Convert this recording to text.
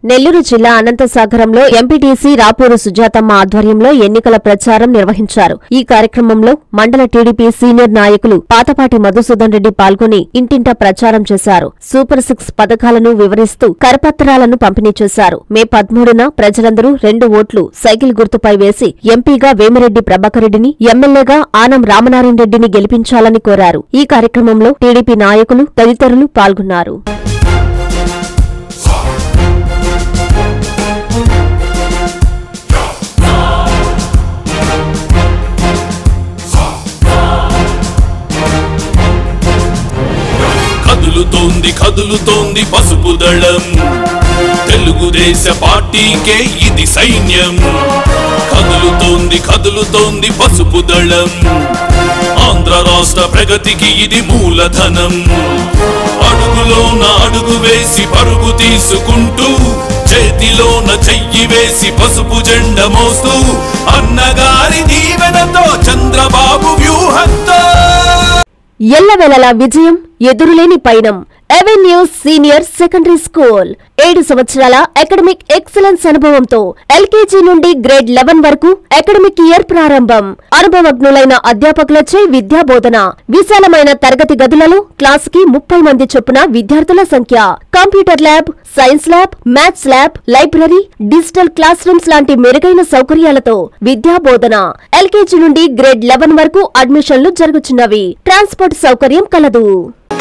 నెల్లూరు జిల్లా అనంతసాగరంలో ఎంపీటీసీ రాపూరు సుజాతమ్మ ఆధ్వర్యంలో ఎన్నికల ప్రచారం నిర్వహించారు ఈ కార్యక్రమంలో మండల టీడీపీ సీనియర్ నాయకులు పాతపాటి మధుసూదన్ రెడ్డి పాల్గొని ఇంటింటా ప్రచారం చేశారు సూపర్ సిక్స్ పథకాలను వివరిస్తూ కరపత్రాలను పంపిణీ చేశారు మే పదమూడున ప్రజలందరూ రెండు ఓట్లు సైకిల్ గుర్తుపై వేసి ఎంపీగా వేమిరెడ్డి ప్రభాకర్ రెడ్డిని ఎమ్మెల్యేగా ఆనం రామనారాయణ రెడ్డిని గెలిపించాలని కోరారు ఈ కార్యక్రమంలో టీడీపీ నాయకులు తదితరులు పాల్గొన్నారు కదులుతోంది కదులుతోంది పసుపు దళం తెలుగుదేశ పార్టీకే ఇది సైన్యం కదులుతోంది కదులుతోంది పసుపు దళం ఆంధ్ర రాష్ట్ర ప్రగతికి ఇది మూలధనం అడుగులోన అడుగు వేసి పరుగు తీసుకుంటూ చేతిలోన చెయ్యి వేసి పసుపు జెండ మోస్తూ అన్నగారి దీవెనతో చంద్రబాబు వ్యూహంతో ఎల్లవెలలా విజయం ఎదురులేని పయనం ఎవెన్యూస్ సీనియర్ సెకండరీ స్కూల్ ఏడు సంవత్సరాల అకాడమిక్ ఎక్సలెన్స్ అనుభవంతో ఎల్కేజీ నుండి గ్రేడ్ లెవెన్ వరకు అకాడమిక్ ఇయర్ ప్రారంభం అనుభవజ్ఞులైన అధ్యాపకులచే విద్యా బోధన విశాలమైన తరగతి గదులలో క్లాస్ కి ముప్పై మంది చొప్పున విద్యార్థుల సంఖ్య computer lab science lab maths lab library digital classrooms లాంటి మెరుగైన సౌకర్యాలతో విద్యా బోధన ఎల్కేజీ నుండి గ్రేడ్ లెవెన్ వరకు అడ్మిషన్లు జరుగుతున్నవి ట్రాన్స్పోర్ట్ సౌకర్యం కలదు